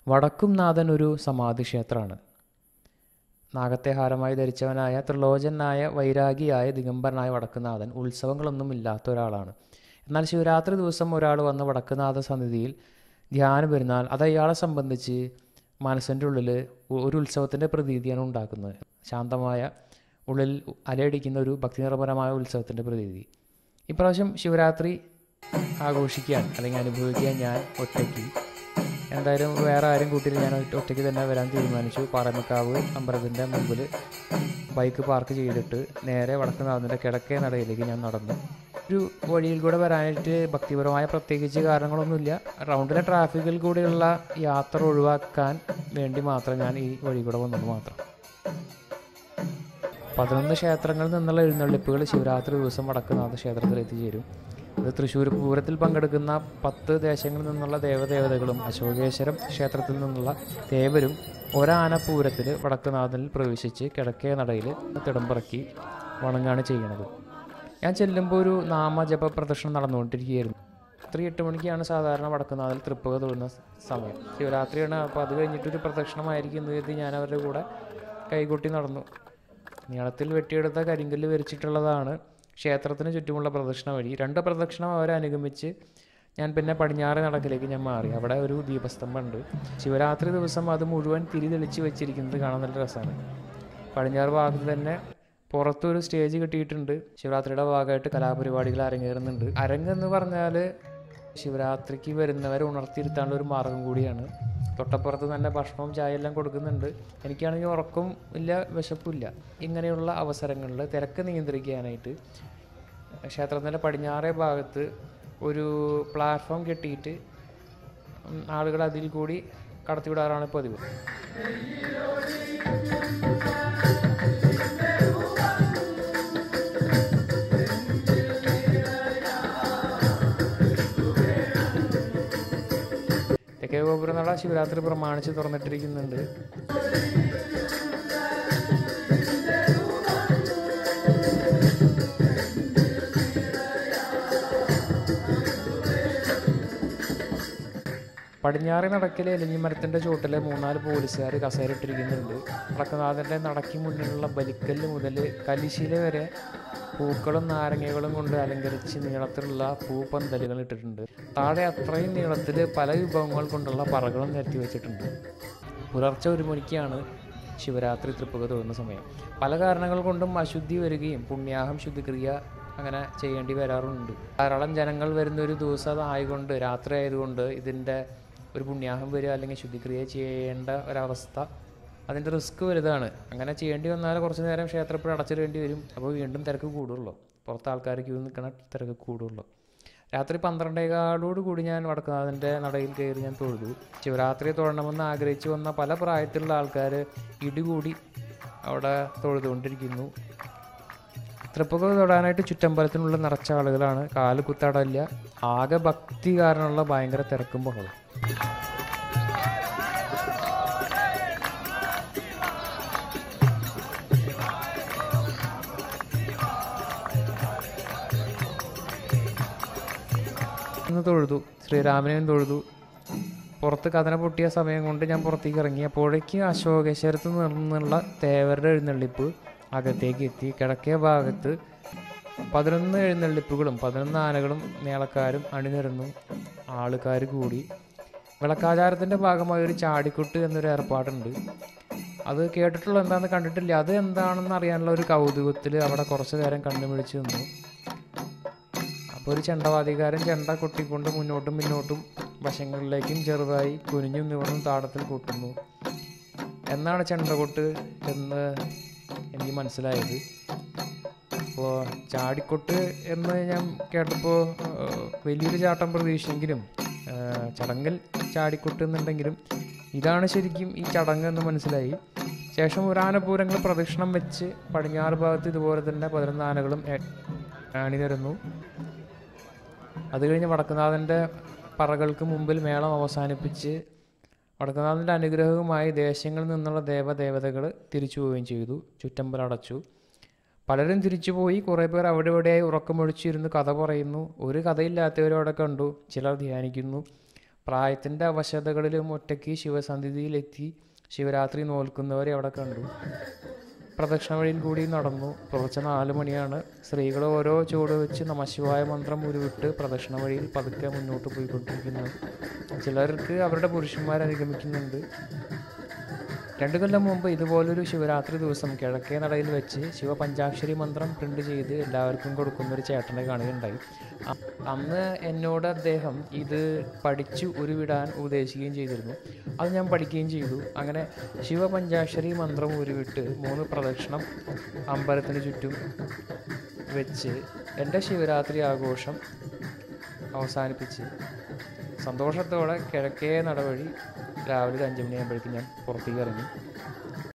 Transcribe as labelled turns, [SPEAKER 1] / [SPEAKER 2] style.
[SPEAKER 1] വടക്കും നാഥൻ ഒരു സമാധി ക്ഷേത്രമാണ് നാഗത്തെ ഹാരമായി ധരിച്ചവനായ ത്രിലോചനായ വൈരാഗിയായ ദിഗംബരനായ വടക്കുനാഥൻ ഉത്സവങ്ങളൊന്നും ഇല്ലാത്ത ഒരാളാണ് എന്നാൽ ശിവരാത്രി ദിവസം ഒരാൾ വന്ന് വടക്കുനാഥ സന്നിധിയിൽ ധ്യാനം വരുന്നാൽ അത് അയാളെ സംബന്ധിച്ച് മനസ്സിൻ്റെ ഉള്ളിൽ ഒരു ഉത്സവത്തിൻ്റെ പ്രതീതിയാണ് ഉണ്ടാക്കുന്നത് ശാന്തമായ ഉള്ളിൽ അലയടിക്കുന്ന ഒരു ഭക്തിനിർഭരമായ ഉത്സവത്തിൻ്റെ പ്രതീതി ഇപ്രാവശ്യം ശിവരാത്രി ആഘോഷിക്കാൻ അല്ലെങ്കിൽ അനുഭവിക്കാൻ ഞാൻ ഒറ്റയ്ക്ക് എന്തായാലും വേറെ ആരും കൂട്ടിയില്ല ഞാൻ ഒറ്റ- ഒറ്റയ്ക്ക് തന്നെ വരാൻ തീരുമാനിച്ചു പാറമക്കാവ് അമ്പലത്തിൻ്റെ മുമ്പിൽ ബൈക്ക് പാർക്ക് ചെയ്തിട്ട് നേരെ വടക്കുന്നാഥിൻ്റെ കിഴക്കേ നടയിലേക്ക് ഞാൻ നടന്നു ഒരു വഴിയിൽ കൂടെ വരാനായിട്ട് ഭക്തിപരമായ പ്രത്യേകിച്ച് കാരണങ്ങളൊന്നുമില്ല റൗണ്ടിലെ ട്രാഫിക്കിൽ കൂടെയുള്ള യാത്ര ഒഴിവാക്കാൻ വേണ്ടി മാത്രം ഞാൻ ഈ വഴി കൂടെ വന്നത് മാത്രം പതിനൊന്ന് ക്ഷേത്രങ്ങളിൽ നിന്നുള്ള എഴുന്നള്ളിപ്പുകൾ ശിവരാത്രി ദിവസം വടക്കുനാഥ ക്ഷേത്രത്തിൽ എത്തിച്ചേരും ഇത് തൃശ്ശൂർ പൂരത്തിൽ പങ്കെടുക്കുന്ന പത്ത് ദേശങ്ങളിൽ നിന്നുള്ള ദേവദേവതകളും അശോകേശ്വരം ക്ഷേത്രത്തിൽ നിന്നുള്ള ദേവരും ഒരാന പൂരത്തിൽ വടക്കുനാഥനിൽ പ്രവേശിച്ച് കിഴക്കേ നടയിൽ തിടമ്പറക്കി വണങ്ങാണ് ചെയ്യണത് ഞാൻ ചെല്ലുമ്പോൾ ഒരു നാമജപ പ്രദർശനം നടന്നുകൊണ്ടിരിക്കുകയായിരുന്നു രാത്രി എട്ട് മണിക്കാണ് സാധാരണ വടക്കുന്നാഥിൽ തൃപ്പുക തൊഴുന്ന സമയം ശിവരാത്രിയാണ് അപ്പോൾ അത് കഴിഞ്ഞിട്ടൊരു പ്രദക്ഷിണമായിരിക്കും എന്ന് കരുതി ഞാൻ അവരുടെ കൂടെ കൈകൊട്ടി നടന്നു നീളത്തിൽ വെട്ടിയെടുത്ത കരിങ്കല്ല് വരച്ചിട്ടുള്ളതാണ് ക്ഷേത്രത്തിന് ചുറ്റുമുള്ള പ്രദക്ഷിണ വഴി രണ്ട് പ്രദക്ഷിണം അവരെ അനുഗമിച്ച് ഞാൻ പിന്നെ പടിഞ്ഞാറ് നടക്കിലേക്ക് ഞാൻ മാറി അവിടെ ഒരു ദീപസ്തംഭമുണ്ട് ശിവരാത്രി ദിവസം അത് മുഴുവൻ തിരി തെളിച്ച് വെച്ചിരിക്കുന്നത് കാണാൻ നല്ല രസമാണ് പടിഞ്ഞാറ് ഭാഗത്ത് തന്നെ പുറത്തൊരു സ്റ്റേജ് കെട്ടിയിട്ടുണ്ട് ശിവരാത്രിയുടെ ഭാഗമായിട്ട് കലാപരിപാടികൾ അരങ്ങേറുന്നുണ്ട് അരങ്ങെന്ന് പറഞ്ഞാൽ ശിവരാത്രിക്ക് വരുന്നവരെ ഉണർത്തിയിരുത്താനുള്ള ഒരു മാർഗം കൂടിയാണ് തൊട്ടപ്പുറത്ത് തന്നെ ഭക്ഷണവും ചായ എല്ലാം കൊടുക്കുന്നുണ്ട് എനിക്കാണെങ്കിൽ ഉറക്കം ഇല്ല വിശപ്പില്ല ഇങ്ങനെയുള്ള അവസരങ്ങളിൽ തിരക്ക് നിയന്ത്രിക്കാനായിട്ട് ക്ഷേത്രത്തിൻ്റെ പടിഞ്ഞാറേ ഭാഗത്ത് ഒരു പ്ലാറ്റ്ഫോം കെട്ടിയിട്ട് ഉം, ആളുകൾ അതിൽ കൂടി കടത്തിവിടാറാണ് പതിവ് തെക്കേ ഗോപുരനട ശിവരാത്രി പ്രമാണിച്ച് തുറന്നിട്ടിരിക്കുന്നുണ്ട് പടിഞ്ഞാറ് നടക്കിലെ എലിഞ്ഞിമരത്തിൻ്റെ ചുവട്ടിലെ മൂന്നാല് പോലീസുകാർ കസേരയിട്ടിരിക്കുന്നുണ്ട് വടക്കുനാഥൻ്റെ നടക്കി മുന്നിലുള്ള ബലിക്കല്ല് മുതൽ കലിശില വരെ പൂക്കളും നാരങ്ങകളും കൊണ്ട് അലങ്കരിച്ച് നീളത്തിലുള്ള പൂപ്പന്തലുകൾ ഇട്ടിട്ടുണ്ട് താഴെ അത്രയും നീളത്തിൽ പല വിഭവങ്ങൾ കൊണ്ടുള്ള പറകളും നിരത്തി വെച്ചിട്ടുണ്ട് പുലർച്ചെ ഒരു മണിക്കാണ് ശിവരാത്രി തൃപ്പുക തൊഴുന്ന സമയം പല കാരണങ്ങൾ കൊണ്ടും അശുദ്ധി വരികയും പുണ്യാഹം ശുദ്ധിക്രിയ അങ്ങനെ ചെയ്യേണ്ടി വരാറുണ്ട് ധാരാളം ജനങ്ങൾ വരുന്ന ഒരു ദിവസം അതായതുകൊണ്ട് രാത്രി ആയതുകൊണ്ട് ഇതിൻ്റെ ഒരു പുണ്യാഹം വരിക അല്ലെങ്കിൽ ശുദ്ധിക്രിയ ചെയ്യേണ്ട ഒരവസ്ഥ അതിൻ്റെ റിസ്ക് വലുതാണ് അങ്ങനെ ചെയ്യേണ്ടി വന്നാൽ കുറച്ച് നേരം ക്ഷേത്രത്തിൽ അടച്ചിടേണ്ടി വരും അപ്പോൾ വീണ്ടും തിരക്ക് കൂടുള്ളൂ പുറത്ത് ആൾക്കാർ ക്യൂ നിൽക്കണ തിരക്ക് കൂടുള്ളൂ രാത്രി പന്ത്രണ്ടേകാലോട് കൂടി ഞാൻ വടക്കുനാഥൻ്റെ നടയിൽ കയറി ഞാൻ തൊഴുതു ശിവരാത്രി തൊഴണമെന്ന് ആഗ്രഹിച്ചു വന്ന പല പ്രായത്തിലുള്ള ആൾക്കാർ ഇടികൂടി അവിടെ തൊഴുതുകൊണ്ടിരിക്കുന്നു തൃപ്പുക തൊടാനായിട്ട് ചുറ്റമ്പലത്തിനുള്ള നിറച്ച ആളുകളാണ് കാല് കുത്താടല്ല ആകെ ഭക്തി കാരണമുള്ള ഭയങ്കര തിരക്കും ബഹളം ഇന്ന് തൊഴുതു ശ്രീരാമനെയും തൊഴുതു പുറത്ത് കഥന പൊട്ടിയ സമയം കൊണ്ട് ഞാൻ പുറത്തേക്ക് ഇറങ്ങി അപ്പോഴേക്ക് അശോകേശ്വരത്ത് നിന്നുള്ള തേവരുടെ എഴുന്നള്ളിപ്പ് അകത്തേക്ക് എത്തി കിഴക്കേ ഭാഗത്ത് പതിനൊന്ന് എഴുന്നള്ളിപ്പുകളും പതിനൊന്ന് ആനകളും മേളക്കാരും അണിനിരന്നു ആൾക്കാർ കൂടി വിളക്കാചാരത്തിൻ്റെ ഭാഗമായി ഒരു ചാടിക്കുട്ട് എന്നൊരു ഏർപ്പാടുണ്ട് അത് കേട്ടിട്ടുള്ള എന്താണെന്ന് കണ്ടിട്ടില്ല അത് എന്താണെന്ന് അറിയാനുള്ള ഒരു കൗതുകത്തിൽ അവിടെ കുറച്ച് നേരം കണ്ണുമിഴിച്ച് നിന്നു അപ്പോൾ ഒരു ചെണ്ടവാദികാരൻ ചെണ്ട കൊട്ടിക്കൊണ്ട് മുന്നോട്ടും പിന്നോട്ടും വശങ്ങളിലേക്കും ചെറുതായി കുനിഞ്ഞും നിവർന്നും താടത്തിൽ കൂട്ടുന്നു എന്നാണ് ചെണ്ടകൊട്ട് എന്ന് എനിക്ക് മനസ്സിലായത് അപ്പോൾ ചാടിക്കൊട്ട് എന്ന് ഞാൻ കേട്ടപ്പോൾ ഏഹ്, വലിയൊരു ചാട്ടം പ്രതീക്ഷിച്ചെങ്കിലും ഏഹ്, ചടങ്ങിൽ ചാടിക്കൊട്ട് എന്നുണ്ടെങ്കിലും ഇതാണ് ശരിക്കും ഈ ചടങ്ങ് എന്ന് മനസ്സിലായി ശേഷം ഒരു ആനപൂരങ്ങൾ പ്രദക്ഷിണം വെച്ച് പടിഞ്ഞാറ് ഭാഗത്ത് ഇതുപോലെ തന്നെ പതിനൊന്ന് ആനകളും എ- അണിനിരന്നു അത് കഴിഞ്ഞ് വടക്കുനാഥൻ്റെ പറകൾക്ക് മുമ്പിൽ മേളം അവസാനിപ്പിച്ച് വടക്കുനാഥൻ്റെ അനുഗ്രഹവുമായി ദേശങ്ങളിൽ നിന്നുള്ള ദേവദേവതകൾ തിരിച്ചു പോവുകയും ചെയ്തു ചുറ്റമ്പലം അടച്ചു പലരും തിരിച്ചുപോയി കുറേ പേർ അവിടെ ഇവിടെയായി ഉറക്കമൊഴിച്ചിരുന്ന് കഥ പറയുന്നു ഒരു കഥയില്ലാത്തവരും അവിടെ കണ്ടു ചിലർ ധ്യാനിക്കുന്നു പ്രായത്തിൻ്റെ അവശതകളിലും ഒറ്റയ്ക്ക് ശിവസന്നിധിയിലെത്തി ശിവരാത്രി നോൽക്കുന്നവരെ അവിടെ കണ്ടു പ്രദക്ഷിണ വഴിയിൽ കൂടി നടന്നു പുലർച്ചെ നാല് മണിയാണ് സ്ത്രീകൾ ഓരോ ചുവട് വെച്ച് നമശിവായ മന്ത്രം ഉരുവിട്ട് പ്രദക്ഷിണ വഴിയിൽ പതുക്കെ മുന്നോട്ട് പോയിക്കൊണ്ടിരിക്കുന്നു ചിലർക്ക് അവരുടെ പുരുഷന്മാർ അനുഗമിക്കുന്നുണ്ട് രണ്ടു കൊല്ലം മുമ്പ് ഇതുപോലൊരു ശിവരാത്രി ദിവസം കിഴക്കേ നടയിൽ വെച്ച് ശിവപഞ്ചാക്ഷരി മന്ത്രം പ്രിന്റ് ചെയ്ത് എല്ലാവർക്കും കൊടുക്കുന്ന ഒരു ചേട്ടനെ കാണുകയുണ്ടായി അ- അന്ന് എന്നോട് അദ്ദേഹം ഇത് പഠിച്ചു ഉരുവിടാൻ ഉപദേശിക്കുകയും ചെയ്തിരുന്നു അത് ഞാൻ പഠിക്കുകയും ചെയ്തു അങ്ങനെ ശിവപഞ്ചാക്ഷരി മന്ത്രം ഉരുവിട്ട് മൂന്ന് പ്രദക്ഷിണം അമ്പലത്തിന് ചുറ്റും വെച്ച് എൻ്റെ ശിവരാത്രി ആഘോഷം അവസാനിപ്പിച്ച് സന്തോഷത്തോടെ കിഴക്കേ നടവഴി രാവിലെ ഒരു അഞ്ച് മണിയാകുമ്പോഴേക്കും ഞാൻ പുറത്തേക്ക് ഇറങ്ങി